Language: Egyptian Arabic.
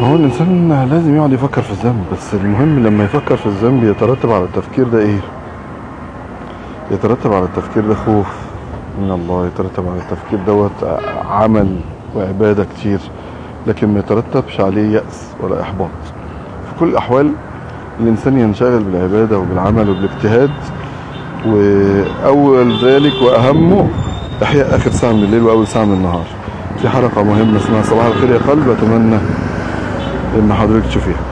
هو الإنسان لازم يقعد يفكر في الذنب بس المهم لما يفكر في الذنب يترتب على التفكير ده إيه يترتب على التفكير ده خوف من الله يترتب على التفكير دوت عمل وعبادة كتير لكن ما يترتبش عليه يأس ولا إحباط في كل الأحوال الإنسان ينشغل بالعبادة وبالعمل وبالاجتهاد وأول ذلك وأهمه إحياء آخر ساعة من الليل وأول ساعة من النهار في حلقة مهمة اسمها صباح الخير يا قلب أتمنى إن حضرتك تشوفيها